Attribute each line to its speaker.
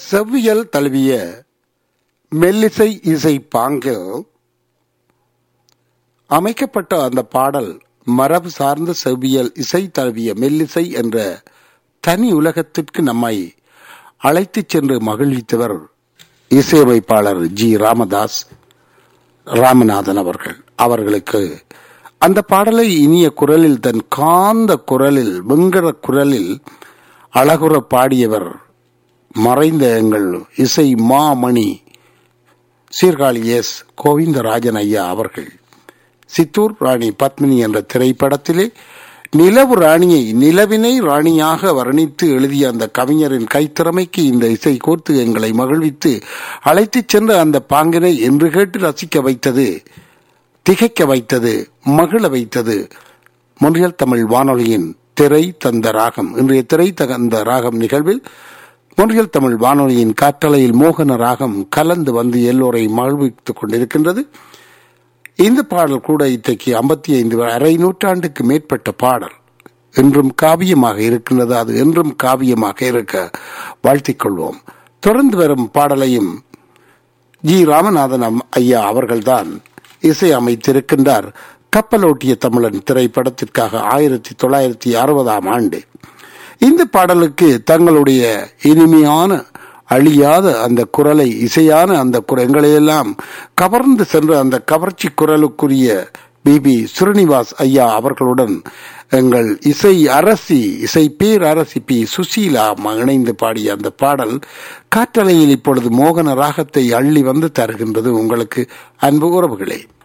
Speaker 1: செவ்வியல் தழுவிய மெல்லிசை இசை பாங்கில் அமைக்கப்பட்ட அந்த பாடல் மரபு சார்ந்த செவ்வியல் இசை தழுவிய மெல்லிசை என்ற தனி உலகத்திற்கு நம்மை அழைத்துச் சென்று மகிழ்வித்தவர் இசையமைப்பாளர் ஜி ராமதாஸ் ராமநாதன் அவர்கள் அவர்களுக்கு அந்த பாடலை இனிய குரலில் தன் காந்த குரலில் வெங்கட குரலில் அழகுற பாடியவர் மறைந்த எங்கள் இசை மாமணி சீர்காழி எஸ் கோவிந்தராஜன் ஐயா அவர்கள் சித்தூர் ராணி பத்மினி என்ற திரைப்படத்திலே நிலவு ராணியை நிலவினை ராணியாக வர்ணித்து எழுதிய அந்த கவிஞரின் கைத்திறமைக்கு இந்த இசை கோர்த்து எங்களை மகிழ்வித்து அழைத்துச் சென்ற அந்த பாங்கினை என்று கேட்டு ரசிக்க வைத்தது திகைக்க வைத்தது மகிழ வைத்தது மொழியல் தமிழ் வானொலியின் திரை தந்த ராகம் இன்றைய திரை தந்த ராகம் நிகழ்வில் மொழியல் தமிழ் வானொலியின் காற்றலையில் மோகன ராகம் கலந்து வந்து எல்லோரை மகிழ்வித்துக் கொண்டிருக்கின்றது இந்த பாடல் கூட இன்றைக்கு ஐம்பத்தி ஐந்து அரை நூற்றாண்டுக்கு மேற்பட்ட பாடல் என்றும் காவியமாக இருக்கின்றது அது என்றும் காவியமாக இருக்க வாழ்த்திக் கொள்வோம் தொடர்ந்து வரும் பாடலையும் ஜி ராமநாதன் ஐயா அவர்கள்தான் இசை அமைத்திருக்கின்றார் கப்பலோட்டிய தமிழன் திரைப்படத்திற்காக ஆயிரத்தி தொள்ளாயிரத்தி அறுபதாம் ஆண்டு இந்த பாடலுக்கு தங்களுடைய இனிமையான அழியாத அந்த குரலை இசையான அந்த குரங்களையெல்லாம் கவர்ந்து சென்ற அந்த கவர்ச்சி குரலுக்குரிய பிபி ஸ்ரீனிவாஸ் ஐயா அவர்களுடன் எங்கள் இசை அரசி இசை பேர் அரசி பி சுசீலா இணைந்து பாடிய அந்த பாடல் காற்றலையில் இப்பொழுது மோகன ராகத்தை அள்ளி வந்து தருகின்றது உங்களுக்கு அன்பு உறவுகளே